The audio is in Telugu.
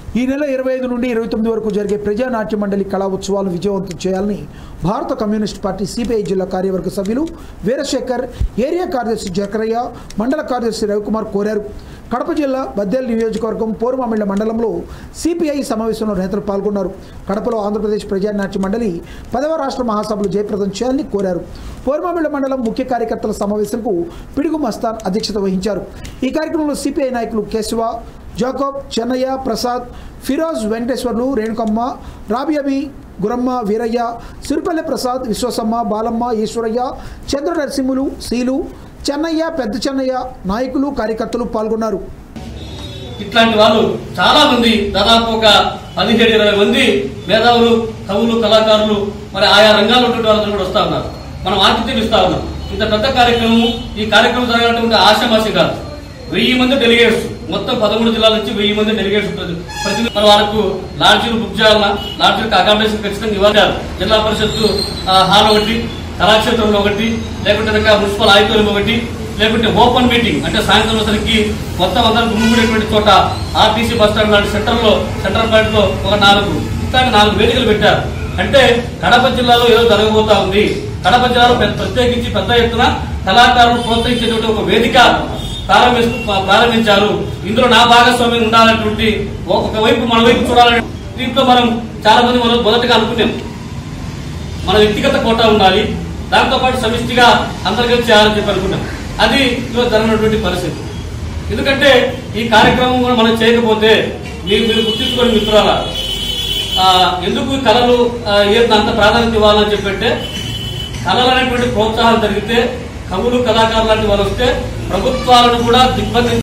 ఈ నెల ఇరవై ఐదు నుండి ఇరవై తొమ్మిది వరకు జరిగే ప్రజానాట్య మండలి కళా ఉత్సవాలను విజయవంతం చేయాలని భారత కమ్యూనిస్ట్ పార్టీ సిపిఐ జిల్లా కార్యవర్గ సభ్యులు వీరశేఖర్ ఏరియా కార్యదర్శి జకరయ్య మండల కార్యదర్శి రవికుమార్ కోరారు కడప జిల్లా బద్దేల్ నియోజకవర్గం పోరుమామిళ్ల మండలంలో సిపిఐ సమావేశంలో నేతలు పాల్గొన్నారు కడపలో ఆంధ్రప్రదేశ్ ప్రజానాట్య మండలి పదవ రాష్ట్ర మహాసభలు జయప్రదం చేయాలని కోరారు పోరుమామిళ్ల మండలం ముఖ్య కార్యకర్తల సమావేశంకు పిడుగు మస్తాన్ అధ్యక్షత వహించారు ఈ కార్యక్రమంలో సిపిఐ నాయకులు కేశవ జాకబ్ చెన్నయ్య ప్రసాద్ ఫిరోజ్ వెంకటేశ్వర్లు రేణుకమ్మ రాబియబి గురమ్మ వీరయ్య సిరిపల్లె ప్రసాద్ విశ్వసమ్మ బాలమ్మ ఈశ్వరయ్య చంద్ర నరసింహులు శీలు చెన్నయ్య పెద్ద చెన్నయ్య నాయకులు కార్యకర్తలు పాల్గొన్నారు ఇట్లాంటి వాళ్ళు చాలా మంది దాదాపు ఒక పదిహేడు ఇరవై మంది మేధావులు కవులు కళాకారులు మరి ఆయా రంగాల్లో ఉన్నటువంటి వాళ్ళందరూ కూడా వస్తా ఉన్నారు మనం ఆతిథ్యం ఇస్తా ఉన్నాం ఇంత పెద్ద కార్యక్రమం ఈ కార్యక్రమం జరగాలంటే ఆశామాసి కాదు వెయ్యి మంది డెలిగేట్స్ మొత్తం పదమూడు జిల్లాల నుంచి వెయ్యి మంది డెలిగేట్స్ ఉంటుంది ప్రతి మన వాళ్ళకు లాడ్జీలు బుక్ చేయాలన్నా లాడ్జీలకు అకామిడేషన్ ఖచ్చితంగా ఇవ్వాలి జిల్లా పరిషత్తు ఆ, హాల్ ఒకటి కళాక్షేత్రంలో ఒకటి లేకుంటే కనుక మున్సిపల్ ఆడిటోరియం ఒకటి లేకుంటే ఓపెన్ మీటింగ్ అంటే సాయంత్రం సరికి మొత్తం అందరూ గుమ్ముకునేటువంటి చోట ఆర్టీసీ బస్ స్టాండ్ లాంటి సెంటర్ లో సెంట్రల్ పాయింట్ లో ఒక నాలుగు ఇట్లాంటి నాలుగు వేదికలు పెట్టారు అంటే కడప జిల్లాలో ఏదో జరగబోతా ఉంది కడప జిల్లాలో పెద్ద- ప్రత్యేకించి పెద్ద ఎత్తున కళాకారులు ప్రోత్సహించేటువంటి ఒక వేదిక ప్రారంభిస్తూ ప్రారంభించారు ఇందులో నా భాగస్వామ్యం ఉండాలన్నటువంటి ఒక- ఒకవైపు మన వైపు చూడాలని దీంట్లో మనం చాలా మంది మనం మొదటగా అనుకున్నాం మన వ్యక్తిగత కోటా ఉండాలి దాంతో పాటు సమిష్టిగా అందరు కలిసి చేయాలని చెప్పి అనుకున్నాం అది ఈరోజు జరగనటువంటి పరిస్థితి ఎందుకంటే ఈ కార్యక్రమం కూడా మనం చేయకపోతే మీరు మీరు గుర్తించుకోండి మిత్రులారా ఆ, ఎందుకు ఈ కళలు ఆ, ఏంటి అంత ప్రాధాన్యత ఇవ్వాలని చెప్పంటే కళలు అనేటువంటి ప్రోత్సాహం జరిగితే కవులు కళాకారులు లాంటి వాళ్ళు వస్తే ప్రభుత్వాలను కూడా దిగ్బంధం